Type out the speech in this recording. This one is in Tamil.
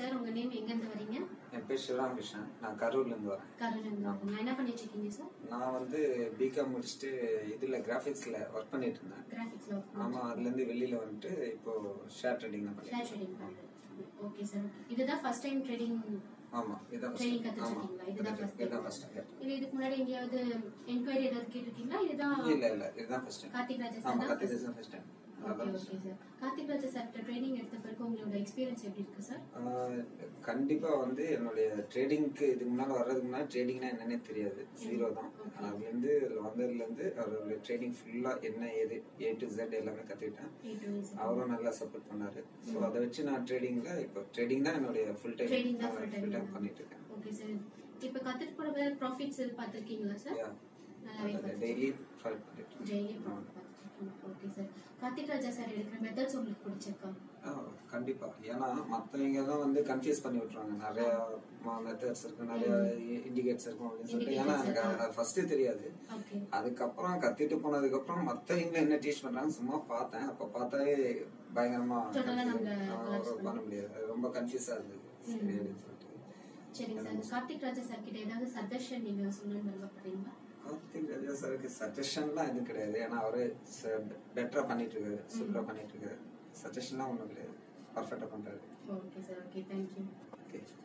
சார் உங்க நேம் எங்க இருந்து வரீங்க என் பேர் சிவராமகிருஷ்ணன் நான் கரூர்லேருந்து வரேன் கரூர்ல இருந்து வரீங்க என்ன பண்ணிட்டு இருக்கீங்க சார் நான் வந்து பிகாம் முடிச்சுட்டு இதில் கிராஃபிக்ஸில் ஒர்க் பண்ணிட்டு இருந்தேன் கிராஃபிக்ஸ்ல ஆமாம் அதுலேருந்து வெளியில் வந்துட்டு இப்போ ஷேர் ட்ரேடிங் தான் ஷேர் பண்ணிட்டு ட்ரேடிங் ஓகே சார் இதுதான் ஃபர்ஸ்ட் டைம் ட்ரேடிங் ஆமாம் இதுதான் ட்ரைனிங் ஃபஸ்ட் ஆமாம் கத்துச்சிருக்கீங்களா இதுதான் ஃபர்ஸ்ட் இதுதான் டைம் ஃபஸ்ட் டைம் இல்ல இதுக்கு முன்னாடி எங்கேயாவது என்கொயரி ஏதாவது கேட்டிருக்கீங்களா இதுதான் இல்லை இல்லை இதுதான் first time Karthik Raja sir ஆமாம் தான் கத்தி first- தான் ஃபஸ்ட் டைம் ஓகே அதான் okay sir Karthik Raja sir training எடுத்த பிறகு உங்களோட எக்ஸ்பீரியன்ஸ் எப்படி இருக்கு சார் ஆஹ் கண்டிப்பா வந்து என்னுடைய ட்ரேடிங்க்கு இதுக்கு முன்னால வர்றதுக்கு முன்னாடி ட்ரேடிங்னா என்னன்னே தெரியாது ஜீரோ தான் அதுல இருந்து வந்ததுல இருந்து அவருடைய ட்ரேடிங் ஃபுல்லா என்ன ஏது ஏ டு Z எல்லாமே கத்துக்கிட்டேன் A to Z. அவரும் நல்லா சப்போர்ட் பண்ணாரு ஸோ அதை வச்சு நான் ட்ரேடிங்ல இப்போ ட்ரேடிங் தான் என்னுடைய ஃபுல் டைம் Trading தான் full time. ஃபுல் டைம் பண்ணிட்டு இருக்கேன் ஓகே சார் இப்ப கத்துட்டு போற ப்ராஃபிட்ஸ் பார்த்திருக்கீங்களா சார் நல்லாவே பார்த்திருக்கீங்க. டெய்லி ஃபாலோ பண்ணிட்டு இருக்கேன். டெய்லி பார்த்துருக்கீங்க okay sir Karthik Raja sir எடுக்கிற மெத்தட்ஸ் உங்களுக்கு பிடிச்சிருக்கா ஆ, கண்டிப்பா ஏன்னா மத்தவங்க தான் வந்து கன்ஃபியூஸ் பண்ணி விட்டுருவாங்க நிறைய மெத்தட்ஸ் இருக்கு நிறைய இண்டிகேட்ஸ் இருக்கும் அப்படின்னு சொல்லிட்டு ஏன்னா எனக்கு அது ஃபர்ஸ்ட் தெரியாது ஓகே அதுக்கப்புறம் கத்துட்டு போனதுக்கு அப்புறம் மத்தவங்க என்ன டீச் பண்றாங்க சும்மா பார்த்தேன் அப்ப பார்த்தாவே பயங்கரமா Total ஆ confuse- நம்ம ஆ, collapse பண்ண முடியாது அது ரொம்ப கன்ஃபியூஸா இருந்தது சரி அப்படின்னு சொல்லிட்டு சரிங்க சார் கார்த்திக் ராஜா சார் கிட்ட ஏதாவது சஜஷன் நீங்க சொல்லணும்னு விருப்பப்படுறீங்களா கார்த்திக் ராஜா சாருக்கு சஜஷன்லாம் எதுவும் கிடையாது ஏன்னா அவரு பெட்டரா பண்ணிட்டு இருக்காரு சூப்பரா பண்ணிட்டு இருக்காரு சஜஷன்லாம் ஒண்ணும் கிடையாது பர்ஃபெக்டா பண்றாரு okay sir okay thank you okay